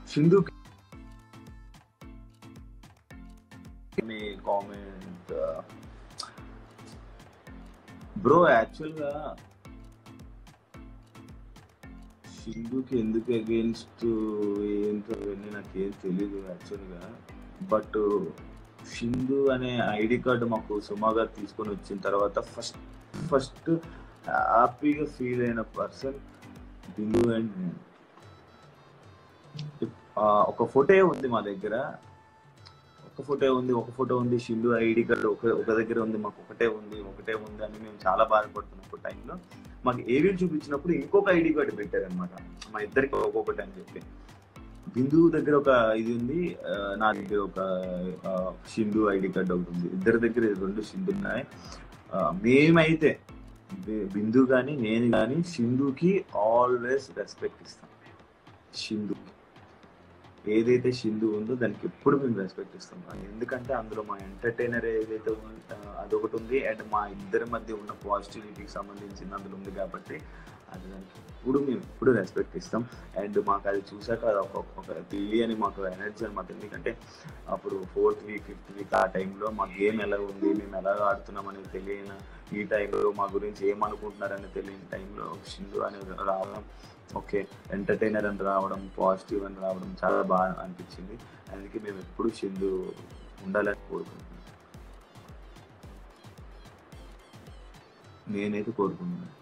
సింధు మీ comment bro యాక్చువల్గా సింధుకి ఎందుకు against ఏంటో అవన్నీ నాకేం తెలియదు యాక్చువల్గా బట్ సింధు అనే ఐడి కార్డు మాకు సుమాగా తీసుకొని వచ్చిన తర్వాత ఫస్ట్ ఫస్ట్ హ్యాపీగా ఫీల్ అయిన పర్సన్ బిందు అండ్ నేను ఆ, ఒక ఫోటో ఉంది మా దగ్గర ఒక ఫోటో ఉంది ఒక ఫోటో ఉంది షిండు ఐడి కార్డు ఒక ఒక దగ్గర ఉంది మాకు ఒకటే ఉంది ఒకటే ఉంది అని మేము చాలా బాధపడుతున్నప్పుడు టైంలో మాకు ఏరియల్ చూపించినప్పుడు ఇంకొక ఐడి కార్డు పెట్టారనమాట మా ఇద్దరికి ఒక్కొక్కటి అని చెప్పి బిందు దగ్గర ఒక ఇది ఉంది ఆ, నా దగ్గర ఒక ఆ, షిండు ఐడి కార్డు ఒకటి ఉంది ఇద్దరి దగ్గర రెండు షిండు ఉన్నాయి ఆ, మేమైతే బి- బిందు కానీ నేను కానీ షిందుకి ఆల్వేస్ రెస్పెక్ట్ ఇస్తాం షిందుకి ఏదైతే షిందు ఉందో దానికి ఎప్పుడు మేము రెస్పెక్ట్ ఇస్తాం ఎందుకంటే అందులో మా ఎంటర్టైనర్ ఏదైతే ఉందో అదొకటి ఉంది అండ్ మా ఇద్దరి మధ్య ఉన్న పాజిటివిటీకి సంబంధించిన అందులో ఉంది కాబట్టి అది దానికి ఎప్పుడు మేము ఎప్పుడు రెస్పెక్ట్ ఇస్తాం అండ్ మాకు అది చూసాక అది ఒక ఒక తెలియని మాకు ఎనర్జీ అనమాట ఎందుకంటే అప్పుడు ఫోర్త్ వీక్ ఫిఫ్త్ వీక్ ఆ టైంలో మా గేమ్ ఎలా ఉంది మేము ఎలా ఆడుతున్నాం అనేది తెలియని ఈ టైంలో మా గురించి ఏమనుకుంటున్నారని తెలియని టైంలో షిందు అనేది రావడం ఓకే ఎంటర్టైనర్ అని రావడం పాజిటివ్ అని రావడం చాలా బాగా అనిపించింది అందుకే మేము ఎప్పుడు సింధు ఉండాలని కోరుకుంటున్నాం నేనైతే కోరుకుంటున్నాను